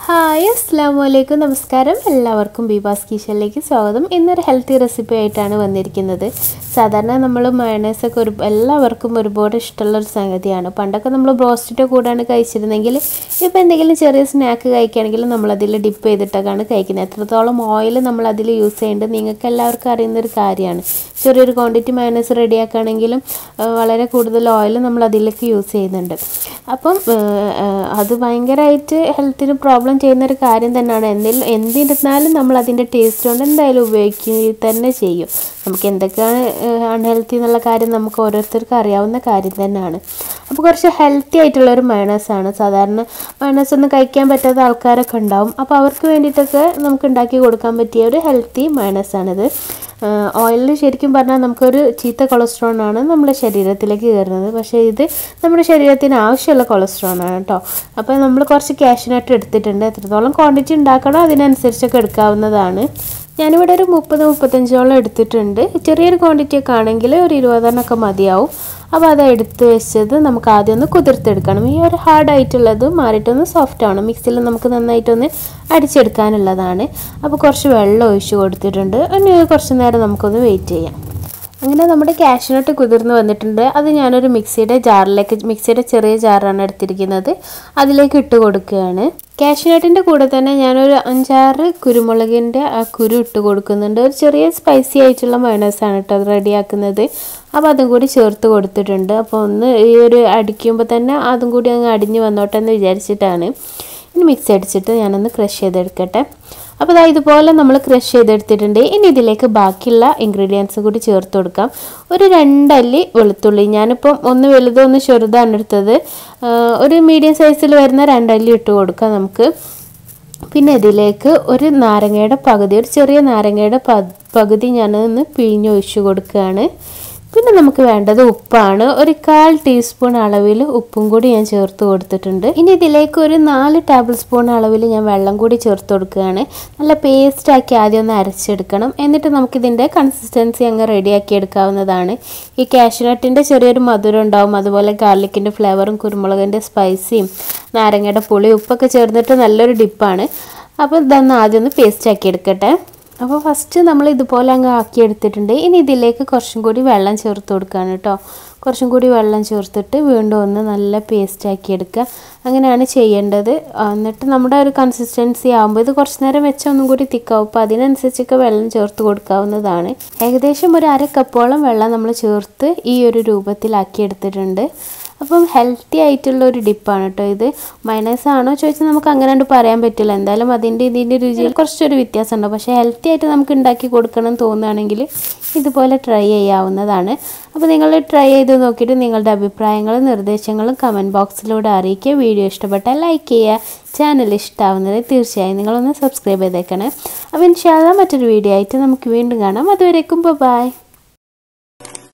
hi അസ്സാം വലൈക്കും നമസ്കാരം എല്ലാവർക്കും ബീബാസ് കിച്ചണിലേക്ക് സ്വാഗതം ഇന്നൊരു ഹെൽത്തി റെസിപ്പി ആയിട്ടാണ് വന്നിരിക്കുന്നത് സാധാരണ നമ്മൾ മയണൈസൊക്കെ ഒരു എല്ലാവർക്കും ഒരുപാട് ഇഷ്ടമുള്ള ഒരു സംഗതിയാണ് പണ്ടൊക്കെ നമ്മൾ ബ്രോസ്റ്റിൻ്റെ കൂടെയാണ് കഴിച്ചിരുന്നെങ്കിൽ ഇപ്പോൾ എന്തെങ്കിലും ചെറിയ സ്നാക്ക് കഴിക്കുകയാണെങ്കിൽ നമ്മളതിൽ ഡിപ്പ് ചെയ്തിട്ടൊക്കെയാണ് കഴിക്കുന്നത് എത്രത്തോളം ഓയിൽ നമ്മൾ അതിൽ യൂസ് ചെയ്യുന്നുണ്ട് നിങ്ങൾക്ക് എല്ലാവർക്കും അറിയുന്നൊരു കാര്യമാണ് ചെറിയൊരു ക്വാണ്ടിറ്റി മയണൈസ് റെഡിയാക്കുകയാണെങ്കിലും വളരെ കൂടുതൽ ഓയിൽ നമ്മൾ അതിലേക്ക് യൂസ് ചെയ്യുന്നുണ്ട് അപ്പം അത് ഭയങ്കരമായിട്ട് ഹെൽത്തിന് പ്രോബ്ലം ചെയ്യുന്ന ഒരു കാര്യം തന്നെയാണ് എന്തെങ്കിലും എന്തിരുന്നാലും നമ്മൾ അതിൻ്റെ ടേസ്റ്റ് കൊണ്ട് എന്തായാലും ഉപയോഗിക്കുക തന്നെ ചെയ്യും നമുക്ക് എന്തൊക്കെയാണ് അൺഹെൽത്തി എന്നുള്ള കാര്യം നമുക്ക് ഓരോരുത്തർക്കും അറിയാവുന്ന കാര്യം തന്നെയാണ് അപ്പോൾ കുറച്ച് ഹെൽത്തി ആയിട്ടുള്ള ഒരു മയണൈസാണ് സാധാരണ മയണൈസ് ഒന്നും കഴിക്കാൻ പറ്റാത്ത ആൾക്കാരൊക്കെ ഉണ്ടാവും അപ്പോൾ അവർക്ക് വേണ്ടിയിട്ടൊക്കെ നമുക്ക് ഉണ്ടാക്കി കൊടുക്കാൻ പറ്റിയ ഒരു ഹെൽത്തി മയണൈസാണിത് ഓയിലിൽ ശരിക്കും പറഞ്ഞാൽ നമുക്കൊരു ചീത്ത കൊളസ്ട്രോളാണ് നമ്മുടെ ശരീരത്തിലേക്ക് കയറുന്നത് പക്ഷേ ഇത് നമ്മുടെ ശരീരത്തിന് ആവശ്യമുള്ള കൊളസ്ട്രോളാണ് കേട്ടോ അപ്പോൾ നമ്മൾ കുറച്ച് ക്യാഷിനായിട്ട് എടുത്തിട്ടുണ്ട് എത്രത്തോളം ക്വാണ്ടിറ്റി ഉണ്ടാക്കണോ അതിനനുസരിച്ചൊക്കെ എടുക്കാവുന്നതാണ് ഞാനിവിടെ ഒരു മുപ്പത് മുപ്പത്തഞ്ചോളം എടുത്തിട്ടുണ്ട് ചെറിയൊരു ക്വാണ്ടിറ്റി ഒക്കെ ആണെങ്കിൽ ഒരു ഇരുപതെണ്ണമൊക്കെ മതിയാവും അപ്പോൾ അത് എടുത്ത് വെച്ചത് നമുക്ക് ആദ്യം ഒന്ന് കുതിർത്തെടുക്കണം ഈ ഒരു ഹാർഡ് ആയിട്ടുള്ളത് മാറിയിട്ടൊന്ന് സോഫ്റ്റ് ആവണം മിക്സിയിൽ നമുക്ക് നന്നായിട്ടൊന്ന് അടിച്ചെടുക്കാനുള്ളതാണ് അപ്പോൾ കുറച്ച് വെള്ളം ഒഴിച്ച് കൊടുത്തിട്ടുണ്ട് ഇനി കുറച്ച് നേരം നമുക്കൊന്ന് വെയിറ്റ് ചെയ്യാം അങ്ങനെ നമ്മുടെ കാഷ്നട്ട് കുതിർന്ന് വന്നിട്ടുണ്ട് അത് ഞാനൊരു മിക്സിയുടെ ജാറിലേക്ക് മിക്സിയുടെ ചെറിയ ജാറാണ് എടുത്തിരിക്കുന്നത് അതിലേക്ക് ഇട്ട് കൊടുക്കുകയാണ് കാഷ്നട്ടിൻ്റെ കൂടെ തന്നെ ഞാനൊരു അഞ്ചാറ് കുരുമുളകിൻ്റെ ആ കുരു ഇട്ട് കൊടുക്കുന്നുണ്ട് ഒരു ചെറിയ സ്പൈസി ആയിട്ടുള്ള മയണൈസാണ് കേട്ടോ അത് റെഡിയാക്കുന്നത് അപ്പോൾ അതും കൂടി ചേർത്ത് കൊടുത്തിട്ടുണ്ട് അപ്പോൾ ഒന്ന് ഈ ഒരു അടിക്കുമ്പോൾ തന്നെ അതും കൂടി അങ്ങ് അടിഞ്ഞ് വന്നോട്ടെ എന്ന് വിചാരിച്ചിട്ടാണ് ഇനി മിക്സ് അടിച്ചിട്ട് ഞാനൊന്ന് ക്രഷ് ചെയ്തെടുക്കട്ടെ അപ്പോൾ അതാ ഇതുപോലെ നമ്മൾ ക്രഷ് ചെയ്തെടുത്തിട്ടുണ്ട് ഇനി ഇതിലേക്ക് ബാക്കിയുള്ള ഇൻഗ്രീഡിയൻസ് കൂടി ചേർത്ത് കൊടുക്കാം ഒരു രണ്ടല്ലി വെളുത്തുള്ളി ഞാനിപ്പം ഒന്ന് വലുതും ഒന്ന് ചെറുതാണ് എടുത്തത് ഒരു മീഡിയം സൈസിൽ വരുന്ന രണ്ടല്ലി ഇട്ട് കൊടുക്കാം നമുക്ക് പിന്നെ ഇതിലേക്ക് ഒരു നാരങ്ങയുടെ പകുതി ഒരു ചെറിയ നാരങ്ങയുടെ പകുതി ഞാനൊന്ന് പിഴിഞ്ഞൊഴിച്ച് കൊടുക്കുകയാണ് പിന്നെ നമുക്ക് വേണ്ടത് ഉപ്പാണ് ഒരു കാൽ ടീസ്പൂൺ അളവിൽ ഉപ്പും കൂടി ഞാൻ ചേർത്ത് കൊടുത്തിട്ടുണ്ട് ഇനി ഇതിലേക്ക് ഒരു നാല് ടേബിൾ സ്പൂൺ അളവിൽ ഞാൻ വെള്ളം കൂടി ചേർത്ത് കൊടുക്കുകയാണ് നല്ല പേസ്റ്റാക്കി ആദ്യം ഒന്ന് അരച്ചെടുക്കണം എന്നിട്ട് നമുക്കിതിൻ്റെ കൺസിസ്റ്റൻസി അങ്ങ് റെഡിയാക്കി എടുക്കാവുന്നതാണ് ഈ കാഷ്നട്ടിൻ്റെ ചെറിയൊരു മധുരം ഉണ്ടാവും അതുപോലെ ഗാർലിക്കിൻ്റെ ഫ്ലേവറും കുരുമുളകിൻ്റെ സ്പൈസിയും നാരങ്ങയുടെ പുളി ഉപ്പൊക്കെ ചേർന്നിട്ട് നല്ലൊരു ഡിപ്പാണ് അപ്പോൾ ഇതൊന്ന് ആദ്യം ഒന്ന് പേസ്റ്റാക്കി എടുക്കട്ടെ അപ്പോൾ ഫസ്റ്റ് നമ്മൾ ഇതുപോലെ അങ്ങ് ആക്കി എടുത്തിട്ടുണ്ട് ഇനി ഇതിലേക്ക് കുറച്ചും കൂടി വെള്ളം ചേർത്ത് കൊടുക്കുകയാണ് കേട്ടോ കുറച്ചും കൂടി വെള്ളം ചേർത്തിട്ട് വീണ്ടും ഒന്ന് നല്ല പേസ്റ്റ് ആക്കി എടുക്കുക അങ്ങനെയാണ് ചെയ്യേണ്ടത് എന്നിട്ട് നമ്മുടെ ഒരു കൺസിസ്റ്റൻസി ആകുമ്പോൾ ഇത് കുറച്ച് നേരം വെച്ചാൽ ഒന്നും കൂടി തിക്കാവും അപ്പോൾ അതിനനുസരിച്ചൊക്കെ വെള്ളം ചേർത്ത് കൊടുക്കാവുന്നതാണ് ഏകദേശം ഒരു അര കപ്പോളം വെള്ളം നമ്മൾ ചേർത്ത് ഈ ഒരു രൂപത്തിലാക്കി എടുത്തിട്ടുണ്ട് അപ്പം ഹെൽത്തി ആയിട്ടുള്ള ഒരു ഡിപ്പാണ് കേട്ടോ ഇത് മൈനസ് ആണോ ചോദിച്ചാൽ നമുക്ക് അങ്ങനെ പറയാൻ പറ്റില്ല എന്തായാലും അതിൻ്റെ ഇതിൻ്റെ രുചിയിൽ കുറച്ചൊരു വ്യത്യാസം ഉണ്ടാവും പക്ഷേ ഹെൽത്തി ആയിട്ട് നമുക്ക് ഉണ്ടാക്കി കൊടുക്കണം തോന്നുകയാണെങ്കിൽ ഇതുപോലെ ട്രൈ ചെയ്യാവുന്നതാണ് അപ്പോൾ നിങ്ങൾ ട്രൈ ചെയ്ത് നോക്കിയിട്ട് നിങ്ങളുടെ അഭിപ്രായങ്ങളും നിർദ്ദേശങ്ങളും കമൻറ്റ് ബോക്സിലൂടെ അറിയിക്കുക വീഡിയോ ഇഷ്ടപ്പെട്ടാൽ ലൈക്ക് ചെയ്യുക ചാനൽ ഇഷ്ടമാവുന്നത് തീർച്ചയായും നിങ്ങളൊന്ന് സബ്സ്ക്രൈബ് ചെയ്തേക്കണേ അപ്പോൾ ഇൻഷാല്ല മറ്റൊരു വീഡിയോ ആയിട്ട് നമുക്ക് വീണ്ടും കാണാം അതുവരേക്കും ബൈ